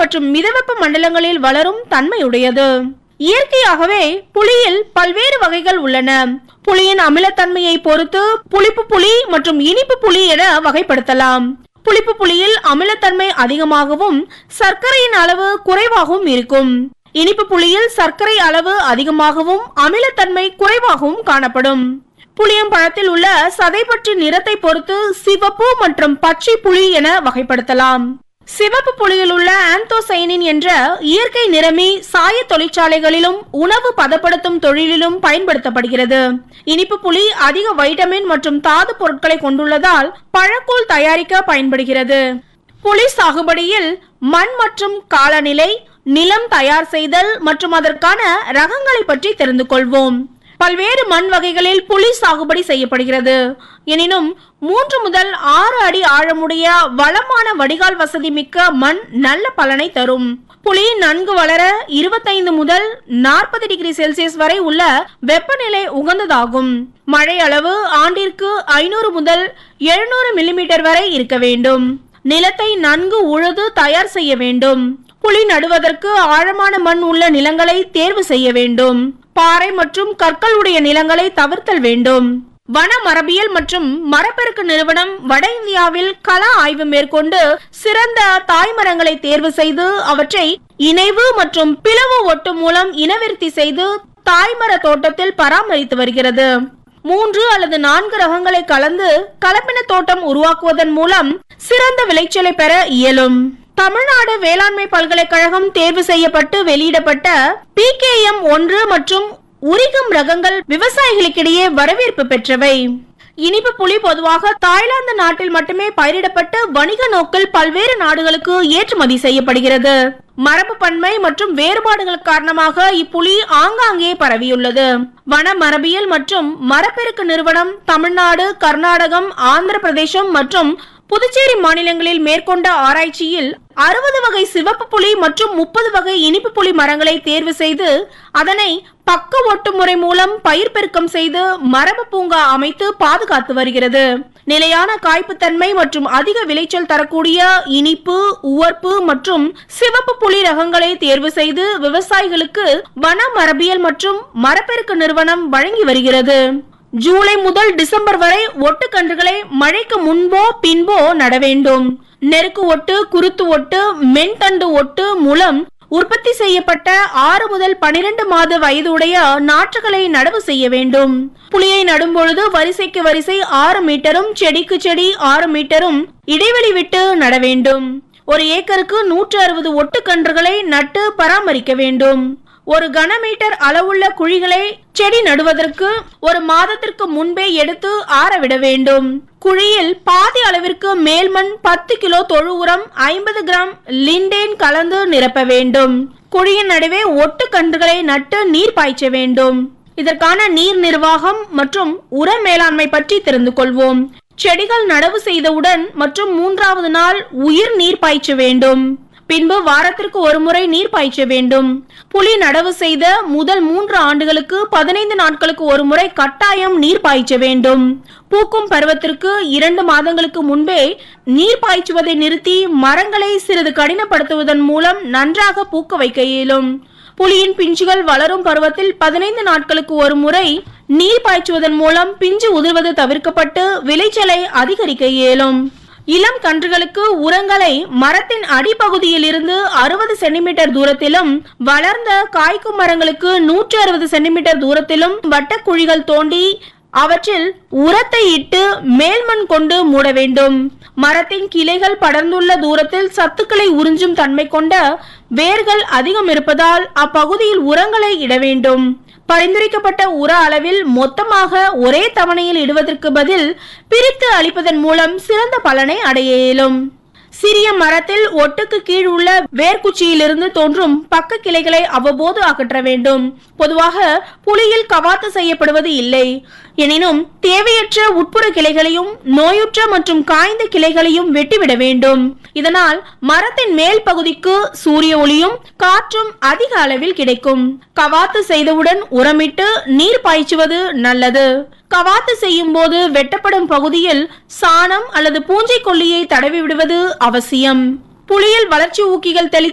மற்றும் மிதவெப்ப மண்டலங்களில் வளரும் தன்மையுடையது இயற்கையாகவே புளியில் பல்வேறு வகைகள் உள்ளன புளியின் அமிலத்தன்மையை பொறுத்து புளிப்பு புளி மற்றும் இனிப்பு புளி என வகைப்படுத்தலாம் புளிப்பு புளியில் அமிலத்தன்மை அதிகமாகவும் சர்க்கரையின் அளவு குறைவாகவும் இருக்கும் இனிப்பு புளியில் சர்க்கரை அளவு அதிகமாகவும் அமிலத்தன்மை குறைவாகவும் காணப்படும் புளியம்பழத்தில் உள்ள சதைப்பற்று நிறத்தை பொறுத்து சிவப்பு மற்றும் பச்சை புளி என வகைப்படுத்தலாம் சிவப்பு புளியில் உள்ள ஆந்தோசைனின் என்ற இயற்கை நிறமி சாய தொழிற்சாலைகளிலும் உணவு பதப்படுத்தும் தொழிலிலும் பயன்படுத்தப்படுகிறது இனிப்பு புளி அதிக வைட்டமின் மற்றும் தாது பொருட்களை கொண்டுள்ளதால் பழக்கூழ் தயாரிக்க பயன்படுகிறது புளி சாகுபடியில் மண் மற்றும் காலநிலை நிலம் தயார் செய்தல் மற்றும் அதற்கான ரகங்களை பற்றி தெரிந்து கொள்வோம் பல்வேறு மண் வகைகளில் புளி சாகுபடி செய்யப்படுகிறது எனினும் மூன்று முதல் ஆறு அடி ஆழமுடைய வளமான வடிகால் வசதி மிக்க மண் நல்ல பலனை தரும் புளி நன்கு வளர இருபத்தைந்து முதல் நாற்பது டிகிரி செல்சியஸ் வரை உள்ள வெப்பநிலை உகந்ததாகும் மழை அளவு ஆண்டிற்கு ஐநூறு முதல் எழுநூறு மில்லிமீட்டர் வரை இருக்க வேண்டும் நிலத்தை நன்கு உழுது தயார் செய்ய வேண்டும் புளி நடுவதற்கு ஆழமான மண் உள்ள நிலங்களை தேர்வு செய்ய வேண்டும் பாறை மற்றும் கற்கள் உடைய நிலங்களை தவிர்த்தல் வேண்டும் வன மரபியல் மற்றும் மரப்பெருக்கு நிறுவனம் வட இந்தியாவில் கள ஆய்வு மேற்கொண்டு சிறந்த தாய்மரங்களை தேர்வு செய்து அவற்றை இணைவு மற்றும் பிளவு ஒட்டு மூலம் இனவிருத்தி செய்து தாய்மர தோட்டத்தில் பராமரித்து வருகிறது மூன்று அல்லது நான்கு ரகங்களை கலந்து கலப்பின தோட்டம் உருவாக்குவதன் மூலம் சிறந்த விளைச்சலை பெற இயலும் தமிழ்நாடு வேளாண்மை பல்கலைக்கழகம் தேர்வு செய்யப்பட்டு வெளியிடப்பட்ட பிகேஎம் ஒன்று மற்றும் உரிகம் ரகங்கள் விவசாயிகளுக்கிடையே வரவேற்பு பெற்றவை இனிப்பு புளி பொதுவாக தாய்லாந்து நாட்டில் மட்டுமே பயிரிடப்பட்டு வணிக நோக்கில் பல்வேறு நாடுகளுக்கு ஏற்றுமதி செய்யப்படுகிறது மரபு பன்மை மற்றும் வேறுபாடுகள் காரணமாக இப்புலி ஆங்காங்கே பரவியுள்ளது வன மரபியல் மற்றும் மரப்பெருக்கு நிறுவனம் தமிழ்நாடு கர்நாடகம் ஆந்திர பிரதேசம் மற்றும் புதுச்சேரி மாநிலங்களில் மேற்கொண்ட ஆராய்ச்சியில் அறுபது வகை சிவப்பு புலி மற்றும் முப்பது வகை இனிப்பு புலி மரங்களை தேர்வு செய்து அதனை பக்க ஒட்டு முறை மூலம் பயிர் பெருக்கம் செய்து மரபு பூங்கா அமைத்து பாதுகாத்து வருகிறது நிலையான காய்ப்புத்தன்மை மற்றும் அதிக விளைச்சல் தரக்கூடிய இனிப்பு உவர்ப்பு மற்றும் சிவப்பு புலி ரகங்களை தேர்வு செய்து விவசாயிகளுக்கு வன மரபியல் மற்றும் மரப்பெருக்கு நிறுவனம் வழங்கி வருகிறது ஜூலை முதல் டிசம்பர் வரை ஒட்டுக்கன்றுகளை மழைக்கு முன்போ பின்போ நட வேண்டும் நெருக்கு ஒட்டு குருத்து ஒட்டு மென்தண்டு ஒட்டு மூலம் உற்பத்தி செய்யப்பட்ட ஆறு முதல் பனிரெண்டு மாத வயதுடைய நாற்றுகளை நடவு செய்ய வேண்டும் புளியை நடும் பொழுது வரிசைக்கு வரிசை ஆறு மீட்டரும் செடிக்கு செடி ஆறு மீட்டரும் இடைவெளி விட்டு நட வேண்டும் ஒரு ஏக்கருக்கு நூற்று அறுபது ஒட்டுக்கன்றுகளை நட்டு பராமரிக்க வேண்டும் ஒரு கனமீட்டர் அளவுள்ள குழிகளை செடி நடுவதற்கு ஒரு மாதத்திற்கு முன்பே எடுத்து ஆறவிட வேண்டும் குழியில் பாதி அளவிற்கு மேல்மண் பத்து கிலோ தொழு உரம் ஐம்பது கிராம் லிண்டேன் கலந்து நிரப்ப வேண்டும் குழியின் நடுவே ஒட்டு கன்றுகளை நட்டு நீர் பாய்ச்ச வேண்டும் இதற்கான நீர் நிர்வாகம் மற்றும் உர மேலாண்மை பற்றி தெரிந்து கொள்வோம் செடிகள் நடவு செய்தவுடன் மற்றும் மூன்றாவது நாள் உயிர் நீர் பாய்ச்ச வேண்டும் பின்பு வாரத்திற்கு ஒரு முறை நீர் பாய்ச்ச வேண்டும் புலி நடவு செய்த முதல் மூன்று ஆண்டுகளுக்கு பதினைந்து நாட்களுக்கு ஒரு முறை கட்டாயம் நீர் பாய்ச்ச வேண்டும் பூக்கும் பருவத்திற்கு இரண்டு மாதங்களுக்கு முன்பே நீர் பாய்ச்சுவதை நிறுத்தி மரங்களை சிறிது கடினப்படுத்துவதன் மூலம் நன்றாக பூக்க வைக்க இயலும் புலியின் பிஞ்சுகள் வளரும் பருவத்தில் பதினைந்து நாட்களுக்கு ஒரு முறை நீர் பாய்ச்சுவதன் மூலம் பிஞ்சு உதிர்வது தவிர்க்கப்பட்டு விளைச்சலை அதிகரிக்க இயலும் இளம் கன்றுகளுக்கு உரங்களை மரத்தின் அடிப்பகுதியில் இருந்து அறுபது சென்டிமீட்டர் தூரத்திலும் வளர்ந்த காய்க்கும் மரங்களுக்கு நூற்றி அறுபது சென்டிமீட்டர் தூரத்திலும் வட்டக்குழிகள் தோண்டி அவற்றில் உரத்தை இட்டு மேல்மண் கொண்டு மூட வேண்டும் மரத்தின் கிளைகள் படர்ந்துள்ள தூரத்தில் சத்துக்களை உறிஞ்சும் தன்மை கொண்ட வேர்கள் அதிகம் இருப்பதால் அப்பகுதியில் உரங்களை இட வேண்டும் பரிந்துரைக்கப்பட்ட உர அளவில் மொத்தமாக ஒரே தவணையில் இடுவதற்கு பதில் பிரித்து அளிப்பதன் மூலம் சிறந்த பலனை அடைய இயலும் சிறிய மரத்தில் ஒட்டுக்கு கீழ் உள்ள வேர்க்குச்சியிலிருந்து தோன்றும் பக்க கிளைகளை அவ்வப்போது அகற்ற வேண்டும் பொதுவாக புலியில் கவாத்து செய்யப்படுவது இல்லை எனினும் தேவையற்ற உட்புற கிளைகளையும் நோயுற்ற மற்றும் காய்ந்த கிளைகளையும் வெட்டிவிட வேண்டும் இதனால் மரத்தின் மேல் பகுதிக்கு சூரிய ஒளியும் காற்றும் அதிக அளவில் கிடைக்கும் கவாத்து செய்தவுடன் உரமிட்டு நீர் பாய்ச்சுவது நல்லது கவாத்து செய்யும் போது வெட்டப்படும் பகுதியில் சாணம் அல்லது பூஞ்சை கொல்லியை தடவி விடுவது அவசியம் புளியில் வளர்ச்சி ஊக்கிகள் தெளித்து